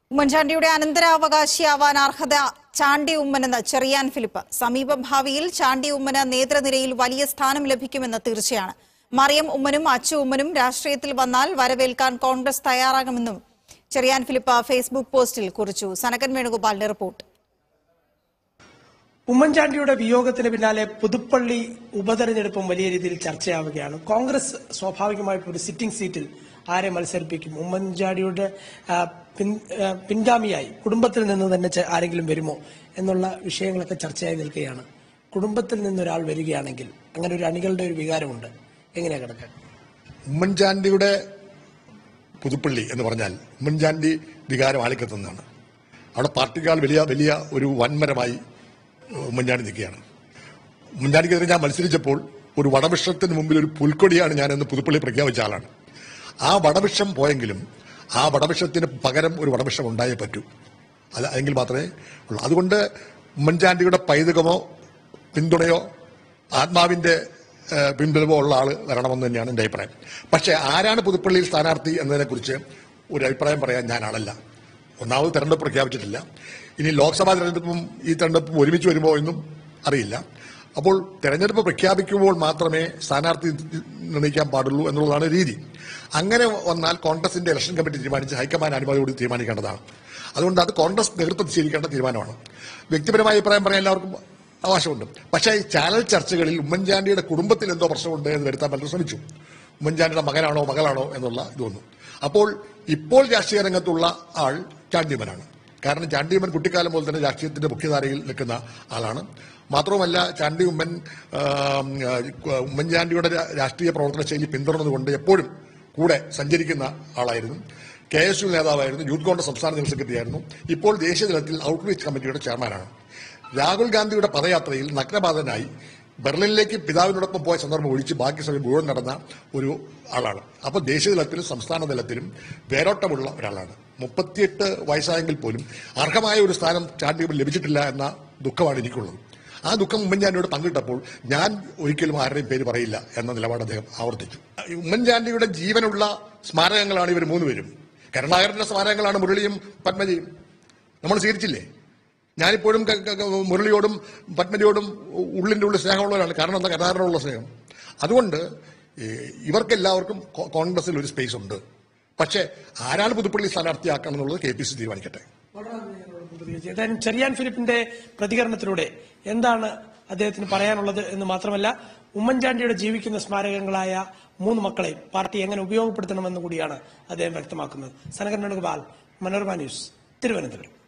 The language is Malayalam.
ഉമ്മൻചാണ്ടിയുടെ അനന്തരാവകാശിയാവാൻ അർഹത ചാണ്ടി ഉമ്മനെന്ന് ചെറിയാൻ ഫിലിപ്പ് സമീപ ഭാവിയിൽ ചാണ്ടി ഉമ്മന് നേതൃനിരയിൽ വലിയ സ്ഥാനം ലഭിക്കുമെന്ന് തീർച്ചയാണ് മറിയം ഉമ്മനും അച്ചു ഉമ്മനും രാഷ്ട്രീയത്തിൽ വന്നാൽ വരവേൽക്കാൻ കോൺഗ്രസ് തയ്യാറാകുമെന്നും ചെറിയാൻ ഫിലിപ്പ് ഫേസ്ബുക്ക് പോസ്റ്റിൽ കുറിച്ചു സനകൻ വേണുഗോപാലിന്റെ റിപ്പോർട്ട് ഉമ്മൻചാണ്ടിയുടെ വിയോഗത്തിന് പിന്നാലെ പുതുപ്പള്ളി ഉപതെരഞ്ഞെടുപ്പും വലിയ രീതിയിൽ ചർച്ചയാവുകയാണ് കോൺഗ്രസ് സ്വാഭാവികമായിട്ടും ഒരു സിറ്റിംഗ് സീറ്റിൽ ആരെ മത്സരിപ്പിക്കും ഉമ്മൻചാണ്ടിയുടെ ആ, പിൻ- ആ, പിൻഗാമിയായി കുടുംബത്തിൽ നിന്ന് തന്നെ ചെ- ആരെങ്കിലും വരുമോ എന്നുള്ള വിഷയങ്ങളൊക്കെ ചർച്ചയായി നിൽക്കുകയാണ് കുടുംബത്തിൽ നിന്നൊരാൾ വരികയാണെങ്കിൽ അങ്ങനെ ഒരു അണികളുടെ ഒരു വികാരമുണ്ട് എങ്ങനെയാ കിടക്കാൻ ഉമ്മൻചാണ്ടിയുടെ പുതുപ്പള്ളി എന്ന് പറഞ്ഞാൽ ഉമ്മൻചാണ്ടി വികാരം ആളിക്കത്തുന്നതാണ് അവിടെ പാർട്ടിക്കാൾ വലിയ വലിയ ഒരു വൻമരമായി ഉമ്മൻചാണ്ടി നിൽക്കുകയാണ് ഉമ്മൻചാണ്ടിക്കെതിരെ ഞാൻ മത്സരിച്ചപ്പോൾ ഒരു വടവൃക്ഷത്തിന് മുമ്പിൽ ഒരു പുൽക്കൊടിയാണ് ഞാൻ എന്ന് പുതുപ്പള്ളി പ്രഖ്യാപിച്ച ആളാണ് ആ വടവൃക്ഷം പോയെങ്കിലും ആ വടവൃക്ഷത്തിന് പകരം ഒരു വടവൃക്ഷം ഉണ്ടായേ പറ്റൂ അത് എങ്കിൽ മാത്രമേ ഉള്ളൂ അതുകൊണ്ട് ഉമ്മൻചാണ്ടിയുടെ പൈതൃകമോ പിന്തുണയോ ആത്മാവിന്റെ ഏഹ്, പിൻബലമോ ഉള്ള ആള് വരണമെന്ന് തന്നെയാണ് എന്റെ അഭിപ്രായം പക്ഷേ ആരാണ് പുതുപ്പള്ളിയിൽ സ്ഥാനാർത്ഥി എന്നതിനെക്കുറിച്ച് ഒരു അഭിപ്രായം പറയാൻ ഞാൻ ആളല്ല ഒന്നാമത് തെരഞ്ഞെടുപ്പ് പ്രഖ്യാപിച്ചിട്ടില്ല ഇനി ലോക്സഭാ തെരഞ്ഞെടുപ്പും ഈ തെരഞ്ഞെടുപ്പും ഒരുമിച്ച് വരുമോ എന്നും അറിയില്ല അപ്പോൾ തെരഞ്ഞെടുപ്പ് പ്രഖ്യാപിക്കുമ്പോൾ മാത്രമേ സ്ഥാനാർത്ഥി നിർണ്ണയിക്കാൻ പാടുള്ളൂ എന്നുള്ളതാണ് രീതി അങ്ങനെ വന്നാൽ കോൺഗ്രസിന്റെ ഇലക്ഷൻ കമ്മിറ്റി തീരുമാനിച്ച് ഹൈക്കമാൻഡ് അനുമതിയോട് തീരുമാനിക്കേണ്ടതാണ് അതുകൊണ്ട് അത് കോൺഗ്രസ് നേതൃത്വം സ്വീകരിക്കേണ്ട തീരുമാനമാണ് വ്യക്തിപരമായ അഭിപ്രായം പറയാൻ എല്ലാവർക്കും അവകാശമുണ്ട് പക്ഷേ ഈ ചാനൽ ചർച്ചകളിൽ ഉമ്മൻചാണ്ടിയുടെ കുടുംബത്തിൽ എന്തോ പ്രശ്നമുണ്ട് എന്ന് വരുത്താൻ പലരും ശ്രമിച്ചു ഉമ്മൻചാണ്ടിയുടെ മകനാണോ മകളാണോ എന്നുള്ള ഇത് വന്നു അപ്പോൾ ഇപ്പോൾ രാഷ്ട്രീയ രംഗത്തുള്ള ആൾ ചാണ്ടിയമ്മനാണ് കാരണം ചാണ്ടിയമ്മൻ കുട്ടിക്കാലം മുതൽ തന്നെ രാഷ്ട്രീയത്തിന്റെ മുഖ്യധാരയിൽ നിൽക്കുന്ന ആളാണ് മാത്രവുമല്ല ചാണ്ടി ഉമ്മൻ ആ, ആ, ഉമ്മൻചാണ്ടിയുടെ രാ- രാഷ്ട്രീയ പ്രവർത്തന ശൈലി പിന്തുടർന്നുകൊണ്ട് എപ്പോഴും കൂടെ സഞ്ചരിക്കുന്ന ആളായിരുന്നു കെ എസ് യു നേതാവായിരുന്നു യൂത്ത് കോൺഗ്രസ് സംസ്ഥാന ജനറൽ സെക്രട്ടറി ആയിരുന്നു ഇപ്പോൾ ദേശീയ തലത്തിൽ ഔട്ട്റീച്ച് കമ്മിറ്റിയുടെ ചെയർമാനാണ് രാഹുൽ ഗാന്ധിയുടെ പദയാത്രയിൽ നഗ്നപാതനായി ബെർലിനിലേക്ക് പിതാവിനോടൊപ്പം പോയ സന്ദർഭം ഒഴിച്ച് ബാക്കി സമയം മുഴുവൻ നടന്ന ഒരു ആളാണ് അപ്പോൾ ദേശീയ തലത്തിലും സംസ്ഥാന തലത്തിലും വേരോട്ടമുള്ള ഒരാളാണ് മുപ്പത്തിയെട്ട് വയസ്സായെങ്കിൽ പോലും അർഹമായ ഒരു സ്ഥാനം ചാണ്ടിയമ്മൻ ലഭിച്ചിട്ടില്ല എന്ന ദുഃഖമാണ് എനിക്കുള്ളത് ആ ദുഃഖം ഉമ്മൻചാണ്ടിയോട് പങ്കിട്ടപ്പോൾ ഞാൻ ഒരിക്കലും ആരുടെയും പേര് പറയില്ല എന്ന നിലപാട് അദ്ദേഹം ആവർത്തിച്ചു ഉമ്മൻചാണ്ടിയുടെ ജീവനുള്ള സ്മാരകങ്ങളാണ് ഇവർ മൂന്നുപേരും കരുണാകരന്റെ സ്മാരകങ്ങളാണ് മുരളിയും പത്മജയും നമ്മൾ സ്വീകരിച്ചില്ലേ ഞാനിപ്പോഴും ക- ക- ക- മുരളിയോടും പത്മജിയോടും ഉള്ളിന്റെ ഉള്ളിൽ സ്നേഹമുള്ളവരാണ് കാരണം എന്താ കരുണാകരനുള്ള സ്നേഹം അതുകൊണ്ട് ഈ ഇവർക്കെല്ലാവർക്കും കോ- കോൺഗ്രസിൽ ഒരു സ്പേസ് ഉണ്ട് പക്ഷേ ആരാണ് പുതുപ്പള്ളി സ്ഥാനാർത്ഥിയാക്കണം എന്നുള്ളത് കെ പി സി തീരുമാനിക്കട്ടെ ഏതായാലും ചെറിയാൻ ഫിലിപ്പിന്റെ പ്രതികരണത്തിലൂടെ എന്താണ് അദ്ദേഹത്തിന് പറയാനുള്ളത് എന്ന് മാത്രമല്ല ഉമ്മൻചാണ്ടിയുടെ ജീവിക്കുന്ന സ്മാരകങ്ങളായ മൂന്ന് മക്കളെയും പാർട്ടി എങ്ങനെ ഉപയോഗപ്പെടുത്തണമെന്ന് കൂടിയാണ് അദ്ദേഹം വ്യക്തമാക്കുന്നത് സനകൻ വേണുഗോപാൽ മനോരമ ന്യൂസ് തിരുവനന്തപുരം